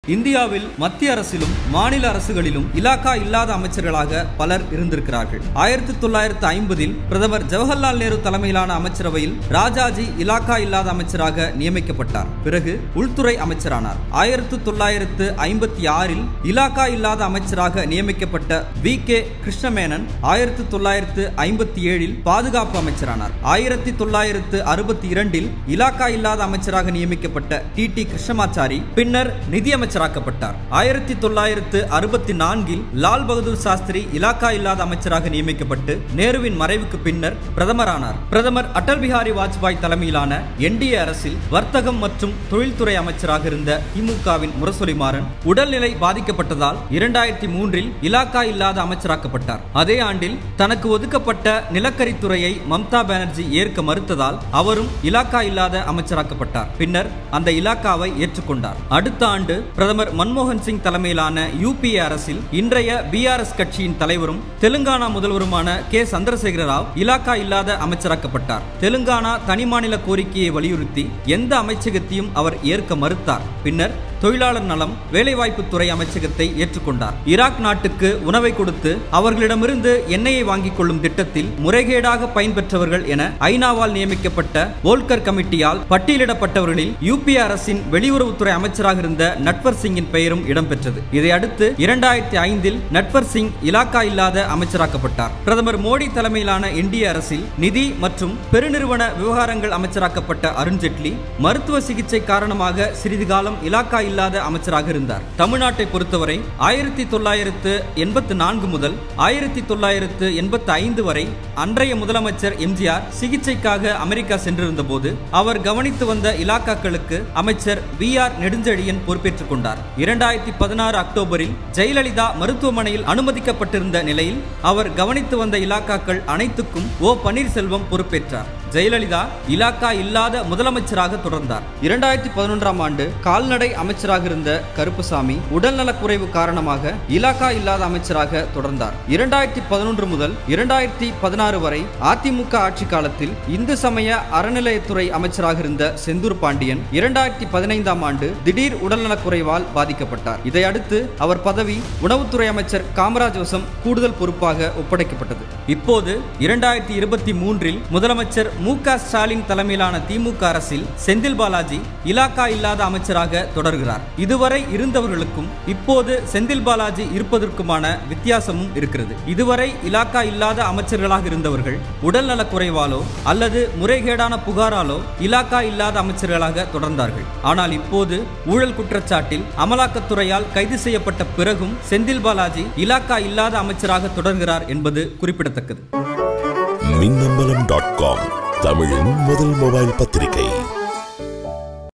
இந்தியாவில் மத்திய அரசிலும் மாநில அரசுகளிலும் இலாக்கா இல்லாத அமைச்சர்களாக பலர் இருந்திருக்கிறார்கள் ஆயிரத்தி தொள்ளாயிரத்து ஐம்பதில் பிரதமர் ஜவஹர்லால் நேரு தலைமையிலான அமைச்சரவையில் ராஜாஜி இலாக்கா இல்லாத அமைச்சராக நியமிக்கப்பட்டார் பிறகு உள்துறை அமைச்சரானார் ஆயிரத்தி தொள்ளாயிரத்து ஐம்பத்தி ஆறில் இலாக்கா இல்லாத அமைச்சராக நியமிக்கப்பட்ட வி கே கிருஷ்ணமேனன் ஆயிரத்தி தொள்ளாயிரத்து ஐம்பத்தி ஏழில் பாதுகாப்பு அமைச்சரானார் ஆயிரத்தி தொள்ளாயிரத்து அறுபத்தி இரண்டில் இலாக்கா இல்லாத அமைச்சராக நியமிக்கப்பட்ட டி டி கிருஷ்ணமாச்சாரி பின்னர் நிதியமைச்சராக்கப்பட்டார் ஆயிரத்தி தொள்ளாயிரத்து அறுபத்தி நான்கில் லால் பகதூர் சாஸ்திரி இலாக்கா இல்லாத அமைச்சராக நியமிக்கப்பட்டு நேருவின் மறைவுக்கு பின்னர் பிரதமரானார் பிரதமர் அடல் பிஹாரி வாஜ்பாய் தலைமையிலான என்டிஏ அரசில் வர்த்தகம் மற்றும் தொழில்துறை அமைச்சராக இருந்த திமுகவின் முரசொலி மாறன் உடல்நிலை பாதிக்கப்பட்டதால் இரண்டாயிரத்தி மூன்றில் இலாக்கா இல்லாத அமைச்சராக்கப்பட்டார் அதே ஆண்டில் தனக்கு ஒதுக்கப்பட்ட நிலக்கரித்துறையை மம்தா பானர்ஜி ஏற்க மறுத்ததால் அவரும் இலாக்கா இல்லாத அமைச்சராக்கப்பட்டார் பின்னர் அந்த இலாக்காவை ஏற்றுக்கொண்டார் அடுத்த ஆண்டு பிரதமர் மன்மோகன் சிங் தலைமையிலான யூபிஏ அரசில் இன்றைய பிஆர்எஸ் கட்சியின் தலைவரும் தெலுங்கானா முதல்வருமான கே சந்திரசேகர ராவ் இலாக்கா இல்லாத அமைச்சராக்கப்பட்டார் தெலுங்கானா தனிமாநில கோரிக்கையை வலியுறுத்தி எந்த அமைச்சகத்தையும் அவர் ஏற்க மறுத்தார் பின்னர் தொழிலாளர் நலம் வேலைவாய்ப்புத்துறை அமைச்சகத்தை ஏற்றுக்கொண்டார் ஈராக் நாட்டுக்கு உணவை கொடுத்து அவர்களிடமிருந்து எண்ணெயை வாங்கிக் கொள்ளும் திட்டத்தில் முறைகேடாக பயன்பெற்றவர்கள் என ஐநாவால் நியமிக்கப்பட்ட வோல்கர் கமிட்டியால் பட்டியலிடப்பட்டவர்களில் யூபிஏ அரசின் வெளியுறவுத்துறை அமைச்சராக இருந்த நட்வர் சிங்கின் பெயரும் இடம்பெற்றது இதையடுத்து இரண்டாயிரத்தி ஐந்தில் நட்வர் சிங் இலாக்கா இல்லாத அமைச்சராக்கப்பட்டார் பிரதமர் மோடி தலைமையிலான என்டிஏ அரசில் நிதி மற்றும் பெருநிறுவன விவகாரங்கள் அமைச்சராக்கப்பட்ட அருண்ஜேட்லி மருத்துவ சிகிச்சை காரணமாக சிறிது காலம் இலாக்கா இல்லாத அமைச்சராக இருந்தார் தமிழ்நாட்டை பொறுத்தவரை ஆயிரத்தி தொள்ளாயிரத்து எண்பத்து நான்கு முதல் ஆயிரத்தி தொள்ளாயிரத்து எண்பத்தி ஐந்து வரை அன்றைய முதலமைச்சர் எம்ஜிஆர் சிகிச்சைக்காக அமெரிக்கா சென்றிருந்த போது அவர் கவனித்து வந்த இலாக்காக்களுக்கு அமைச்சர் வி ஆர் நெடுஞ்செழியன் பொறுப்பேற்றுக் கொண்டார் இரண்டாயிரத்தி பதினாறு அக்டோபரில் ஜெயலலிதா மருத்துவமனையில் அனுமதிக்கப்பட்டிருந்த நிலையில் அவர் கவனித்து வந்த இலாக்காக்கள் அனைத்துக்கும் ஓ பன்னீர்செல்வம் பொறுப்பேற்றார் ஜெயலலிதா இலாக்கா இல்லாத முதலமைச்சராக தொடர்ந்தார் இரண்டாயிரத்தி பதினொன்றாம் ஆண்டு கால்நடை அமைச்சராக இருந்த கருப்புசாமி உடல்நலக்குறைவு காரணமாக இலாக்கா இல்லாத அமைச்சராக தொடர்ந்தார் இரண்டாயிரத்தி பதினொன்று முதல் இரண்டாயிரத்தி பதினாறு வரை அதிமுக ஆட்சி காலத்தில் இந்து சமய அறநிலையத்துறை அமைச்சராக இருந்த செந்தூர் பாண்டியன் இரண்டாயிரத்தி பதினைந்தாம் ஆண்டு திடீர் உடல்நலக்குறைவால் பாதிக்கப்பட்டார் இதையடுத்து அவர் பதவி உணவுத்துறை அமைச்சர் காமராஜ் வசம் கூடுதல் பொறுப்பாக ஒப்படைக்கப்பட்டது இப்போது இரண்டாயிரத்தி இருபத்தி மூன்றில் முதலமைச்சர் மு க ஸ்டாலின் தலைமையிலான திமுக அரசில் செந்தில் பாலாஜி இலாக்கா இல்லாத அமைச்சராக தொடர்கிறார் இதுவரை இருந்தவர்களுக்கும் இப்போது செந்தில் பாலாஜி இருப்பதற்குமான வித்தியாசமும் இருக்கிறது இதுவரை இலாக்கா இல்லாத அமைச்சர்களாக இருந்தவர்கள் உடல் நலக்குறைவாலோ அல்லது முறைகேடான புகாராலோ இலாக்கா இல்லாத அமைச்சர்களாக தொடர்ந்தார்கள் ஆனால் இப்போது ஊழல் குற்றச்சாட்டில் அமலாக்கத்துறையால் கைது செய்யப்பட்ட பிறகும் செந்தில் பாலாஜி இலாக்கா இல்லாத அமைச்சராக தொடர்கிறார் என்பது குறிப்பிடத்தக்கது மின்னம்பலம் டாட் காம் தமிழின் முதல் மொபைல் பத்திரிகை